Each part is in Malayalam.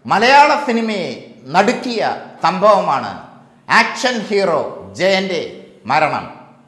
മലയാള സിനിമയെ നടുക്കിയ സംഭവമാണ് ആക്ഷൻ ഹീറോ ജയന്റെ മരണം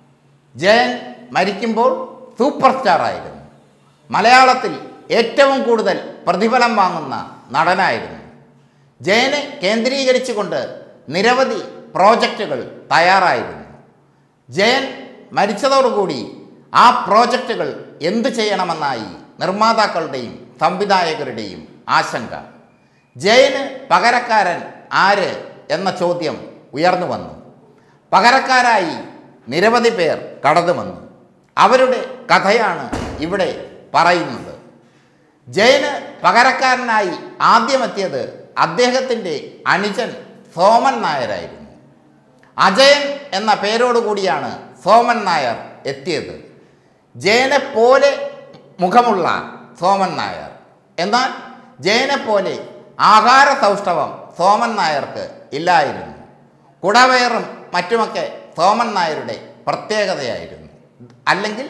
ജയൻ മരിക്കുമ്പോൾ സൂപ്പർ സ്റ്റാർ ആയിരുന്നു മലയാളത്തിൽ ഏറ്റവും കൂടുതൽ പ്രതിഫലം വാങ്ങുന്ന നടനായിരുന്നു ജയനെ കേന്ദ്രീകരിച്ചുകൊണ്ട് നിരവധി പ്രോജക്റ്റുകൾ തയ്യാറായിരുന്നു ജയൻ മരിച്ചതോടുകൂടി ആ പ്രോജക്റ്റുകൾ എന്തു ചെയ്യണമെന്നായി നിർമ്മാതാക്കളുടെയും സംവിധായകരുടെയും ആശങ്ക ജയന് പകരക്കാരൻ ആര് എന്ന ചോദ്യം ഉയർന്നു വന്നു പകരക്കാരായി നിരവധി പേർ കടന്നു വന്നു അവരുടെ കഥയാണ് ഇവിടെ പറയുന്നത് ജയന് പകരക്കാരനായി ആദ്യമെത്തിയത് അദ്ദേഹത്തിൻ്റെ അനുജൻ സോമൻ നായരായിരുന്നു അജയൻ എന്ന പേരോടുകൂടിയാണ് സോമൻ നായർ എത്തിയത് ജയനെ പോലെ മുഖമുള്ള സോമൻ നായർ എന്നാൽ ജയനെ പോലെ ആഹാര സൗഷ്ഠവം സോമൻ നായർക്ക് ഇല്ലായിരുന്നു കുടവയറും മറ്റുമൊക്കെ സോമൻ നായരുടെ പ്രത്യേകതയായിരുന്നു അല്ലെങ്കിൽ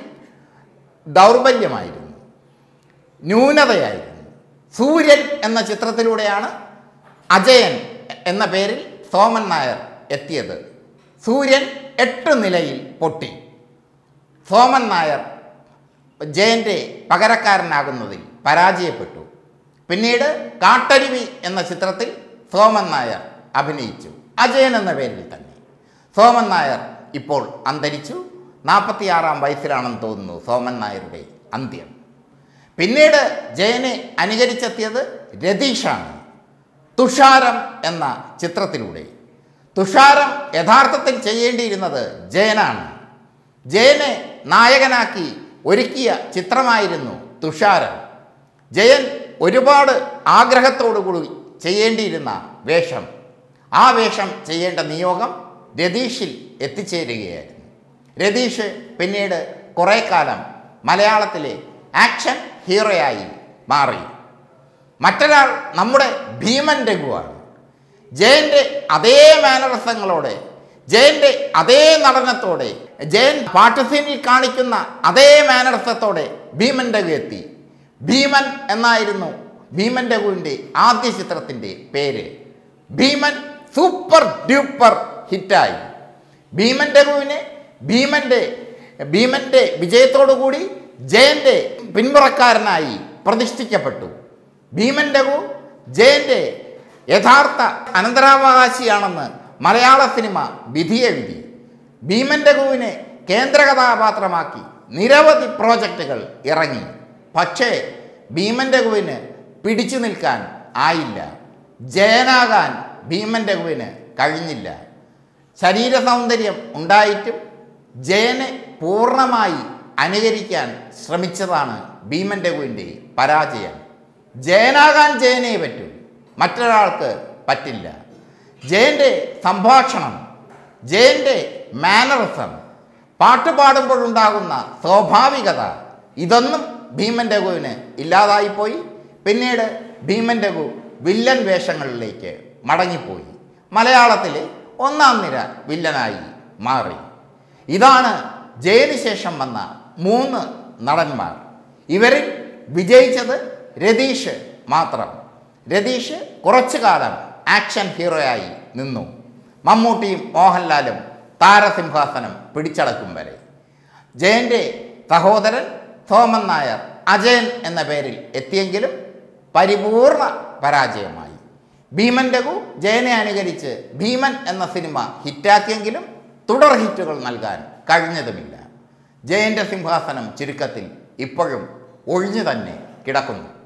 ദൗർബല്യമായിരുന്നു ന്യൂനതയായിരുന്നു സൂര്യൻ എന്ന ചിത്രത്തിലൂടെയാണ് അജയൻ എന്ന പേരിൽ സോമൻ നായർ എത്തിയത് സൂര്യൻ എട്ട് നിലയിൽ പൊട്ടി സോമൻ നായർ ജയൻ്റെ പകരക്കാരനാകുന്നതിൽ പരാജയപ്പെട്ടു പിന്നീട് കാട്ടരുവി എന്ന ചിത്രത്തിൽ സോമൻ നായർ അഭിനയിച്ചു അജയൻ എന്ന പേരിൽ തന്നെ സോമൻ നായർ ഇപ്പോൾ അന്തരിച്ചു നാൽപ്പത്തിയാറാം വയസ്സിലാണെന്ന് തോന്നുന്നു സോമൻ നായരുടെ അന്ത്യം പിന്നീട് ജയനെ അനുകരിച്ചെത്തിയത് രതീഷാണ് തുഷാരം എന്ന ചിത്രത്തിലൂടെ തുഷാരം യഥാർത്ഥത്തിൽ ചെയ്യേണ്ടിയിരുന്നത് ജയനാണ് ജയനെ നായകനാക്കി ഒരുക്കിയ ചിത്രമായിരുന്നു തുഷാരം ജയൻ ഒരുപാട് ആഗ്രഹത്തോടുകൂടി ചെയ്യേണ്ടിയിരുന്ന വേഷം ആ വേഷം ചെയ്യേണ്ട നിയോഗം രതീഷിൽ എത്തിച്ചേരുകയായിരുന്നു രതീഷ് പിന്നീട് കുറേ കാലം മലയാളത്തിലെ ആക്ഷൻ ഹീറോയായി മാറി മറ്റൊരാൾ നമ്മുടെ ഭീമൻ രഘുവാണ് ജയന്റെ അതേ മാനറസങ്ങളോടെ ജയന്റെ അതേ നടനത്തോടെ ജയൻ പാട്ട് സീനിൽ കാണിക്കുന്ന അതേ മാനറസത്തോടെ ഭീമൻ രഘു എത്തി ഭീമൻ എന്നായിരുന്നു ഭീമൻ രഘുവിൻ്റെ ആദ്യ ചിത്രത്തിൻ്റെ പേര് ഭീമൻ സൂപ്പർ ഡ്യൂപ്പർ ഹിറ്റായി ഭീമൻ രഘുവിനെ ഭീമന്റെ ഭീമന്റെ വിജയത്തോടുകൂടി ജയന്റെ പിന്മുറക്കാരനായി പ്രതിഷ്ഠിക്കപ്പെട്ടു ഭീമൻ രഘു ജയന്റെ യഥാർത്ഥ അനന്തരാവകാശിയാണെന്ന് മലയാള സിനിമ വിധിയെ വിധി ഭീമൻ രഘുവിനെ കേന്ദ്ര കഥാപാത്രമാക്കി നിരവധി പ്രോജക്റ്റുകൾ ഇറങ്ങി പക്ഷേ ഭീമൻ രഘുവിന് പിടിച്ചു നിൽക്കാൻ ആയില്ല ജയനാകാൻ ഭീമൻ രഘുവിന് കഴിഞ്ഞില്ല ശരീര സൗന്ദര്യം ഉണ്ടായിട്ടും ജയനെ പൂർണ്ണമായി അനുകരിക്കാൻ ശ്രമിച്ചതാണ് ഭീമൻ രഘുവിൻ്റെ പരാജയം ജയനാകാൻ ജയനേ പറ്റൂ മറ്റൊരാൾക്ക് പറ്റില്ല ജയൻ്റെ സംഭാഷണം ജയൻ്റെ മാനറിസം പാട്ട് പാടുമ്പോഴുണ്ടാകുന്ന സ്വാഭാവികത ഇതൊന്നും ഭീമൻ രഘുവിന് ഇല്ലാതായിപ്പോയി പിന്നീട് ഭീമൻ രഘു വില്ലൻ വേഷങ്ങളിലേക്ക് മടങ്ങിപ്പോയി മലയാളത്തിലെ ഒന്നാം നിര വില്ലനായി മാറി ഇതാണ് ജയന് ശേഷം വന്ന മൂന്ന് നടന്മാർ ഇവരിൽ വിജയിച്ചത് രതീഷ് മാത്രം രതീഷ് കുറച്ചു കാലം ആക്ഷൻ ഹീറോയായി നിന്നു മമ്മൂട്ടിയും മോഹൻലാലും താരസിംഹാസനം പിടിച്ചടക്കും വരെ ജയൻ്റെ സഹോദരൻ സോമൻ നായർ അജയൻ എന്ന പേരിൽ എത്തിയെങ്കിലും പരിപൂർണ പരാജയമായി ഭീമൻ രഘു ജയനെ അനുകരിച്ച് ഭീമൻ എന്ന സിനിമ ഹിറ്റാക്കിയെങ്കിലും തുടർ ഹിറ്റുകൾ നൽകാൻ കഴിഞ്ഞതുമില്ല ജയൻ്റെ സിംഹാസനം ചുരുക്കത്തിൽ ഇപ്പോഴും ഒഴിഞ്ഞു തന്നെ കിടക്കുന്നു